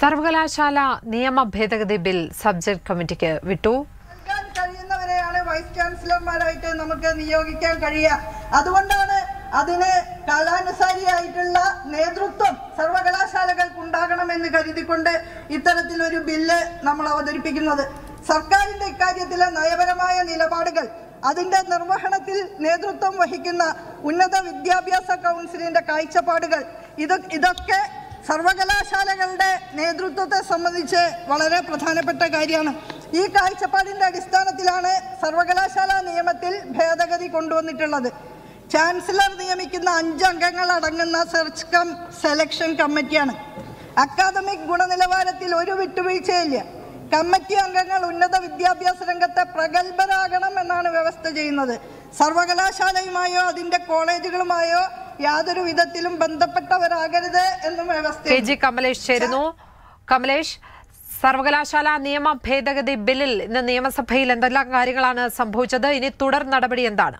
സർവകലാശാല നിയമ ഭേദഗതി ബിൽ സബ്ജക്ട് കമ്മിറ്റിക്ക് വിട്ടു നൽകാൻ കഴിയുന്നവരെയാണ് വൈസ് ചാൻസലർമാരായിട്ട് നമുക്ക് നിയോഗിക്കാൻ കഴിയുക അതുകൊണ്ടാണ് അതിന് കാലാനുസാരിയായിട്ടുള്ള നേതൃത്വം സർവകലാശാലകൾക്ക് ഉണ്ടാകണമെന്ന് കരുതിക്കൊണ്ട് ഇത്തരത്തിലൊരു ബില്ല് നമ്മൾ അവതരിപ്പിക്കുന്നത് സർക്കാരിന്റെ ഇക്കാര്യത്തിലെ നയപരമായ നിലപാടുകൾ അതിന്റെ നിർവഹണത്തിൽ നേതൃത്വം വഹിക്കുന്ന ഉന്നത വിദ്യാഭ്യാസ കൗൺസിലിന്റെ കാഴ്ചപ്പാടുകൾ ഇത് ഇതൊക്കെ സർവകലാശാലകളുടെ നേതൃത്വത്തെ സംബന്ധിച്ച് വളരെ പ്രധാനപ്പെട്ട കാര്യമാണ് ഈ കാഴ്ചപ്പാടിന്റെ അടിസ്ഥാനത്തിലാണ് സർവകലാശാല നിയമത്തിൽ ഭേദഗതി കൊണ്ടുവന്നിട്ടുള്ളത് ചാൻസലർ നിയമിക്കുന്ന അഞ്ച് അംഗങ്ങൾ അടങ്ങുന്ന സെർച്ച് കം സെലക്ഷൻ കമ്മിറ്റിയാണ് അക്കാദമിക് ഗുണനിലവാരത്തിൽ ഒരു വിട്ടുവീഴ്ചയില്ല കമ്മിറ്റി അംഗങ്ങൾ ഉന്നത വിദ്യാഭ്യാസ രംഗത്തെ പ്രഗത്ഭരാകണം എന്നാണ് വ്യവസ്ഥ ചെയ്യുന്നത് സർവകലാശാലയുമായോ അതിന്റെ കോളേജുകളുമായോ യാതൊരു വിധത്തിലും ബന്ധപ്പെട്ടവരാകരുത് എന്നും വ്യവസ്ഥ കെ ജി കമലേഷ് ചേരുന്നു കമലേഷ് സർവകലാശാല നിയമ ഭേദഗതി ബില്ലിൽ ഇന്ന് നിയമസഭയിൽ എന്തെല്ലാം കാര്യങ്ങളാണ് സംഭവിച്ചത് ഇനി തുടർ നടപടി എന്താണ്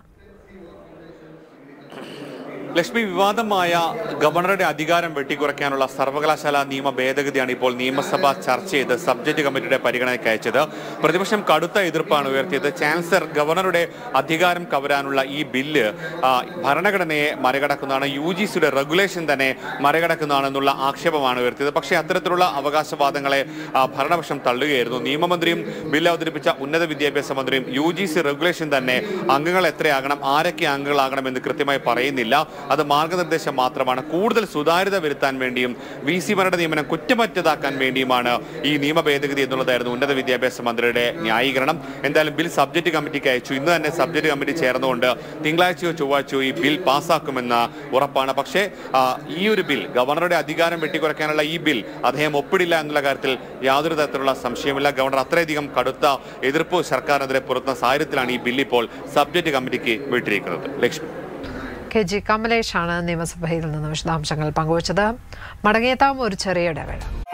ലക്ഷ്മി വിവാദമായ ഗവർണറുടെ അധികാരം വെട്ടിക്കുറയ്ക്കാനുള്ള സർവകലാശാല നിയമ ഭേദഗതിയാണ് ഇപ്പോൾ നിയമസഭ ചർച്ച ചെയ്ത് സബ്ജക്ട് കമ്മിറ്റിയുടെ പരിഗണനയ്ക്ക് അയച്ചത് പ്രതിപക്ഷം കടുത്ത എതിർപ്പാണ് ഉയർത്തിയത് ചാൻസലർ ഗവർണറുടെ അധികാരം കവരാനുള്ള ഈ ബില്ല് ആ, ഭരണഘടനയെ മറികടക്കുന്നതാണ് യു ജി സിയുടെ റെഗുലേഷൻ തന്നെ മറികടക്കുന്നതാണെന്നുള്ള ആക്ഷേപമാണ് ഉയർത്തിയത് പക്ഷേ അത്തരത്തിലുള്ള അവകാശവാദങ്ങളെ ആ, ഭരണപക്ഷം തള്ളുകയായിരുന്നു നിയമമന്ത്രിയും ബില്ല് അവതരിപ്പിച്ച ഉന്നത വിദ്യാഭ്യാസ മന്ത്രിയും യു ജി സി റെഗുലേഷൻ തന്നെ അംഗങ്ങൾ എത്രയാകണം ആരൊക്കെ അംഗങ്ങളാകണം എന്ന് കൃത്യമായി പറയുന്നില്ല അത് മാർഗനിർദ്ദേശം മാത്രമാണ് കൂടുതൽ സുതാര്യത വരുത്താൻ വേണ്ടിയും വി സിമാരുടെ നിയമനം കുറ്റമറ്റതാക്കാൻ വേണ്ടിയുമാണ് ഈ നിയമ ഭേദഗതി എന്നുള്ളതായിരുന്നു ഉന്നത വിദ്യാഭ്യാസ മന്ത്രിയുടെ ന്യായീകരണം എന്തായാലും ബിൽ സബ്ജക്ട് കമ്മിറ്റിക്ക് അയച്ചു ഇന്ന് തന്നെ സബ്ജക്ട് കമ്മിറ്റി ചേർന്നുകൊണ്ട് തിങ്കളാഴ്ചയോ ചൊവ്വാഴ്ചയോ ഈ ബിൽ പാസ്സാക്കുമെന്ന ഉറപ്പാണ് പക്ഷേ ആ, ഈ ഒരു ബിൽ ഗവർണറുടെ അധികാരം വെട്ടിക്കുറയ്ക്കാനുള്ള ഈ ബിൽ അദ്ദേഹം ഒപ്പിടില്ല എന്നുള്ള കാര്യത്തിൽ യാതൊരു തരത്തിലുള്ള സംശയമില്ല ഗവർണർ അത്രയധികം കടുത്ത എതിർപ്പ് സർക്കാരിനെതിരെ പുറത്തുന്ന സാഹചര്യത്തിലാണ് ഈ ബിൽ ഇപ്പോൾ സബ്ജക്ട് കമ്മിറ്റിക്ക് വിട്ടിരിക്കുന്നത് ലക്ഷ്മി കെ ജി കമലേഷാണ് നിയമസഭയിൽ നിന്ന് വിശദാംശങ്ങൾ പങ്കുവച്ചത് മടങ്ങിയെത്താം ഒരു ചെറിയ ഇടവേള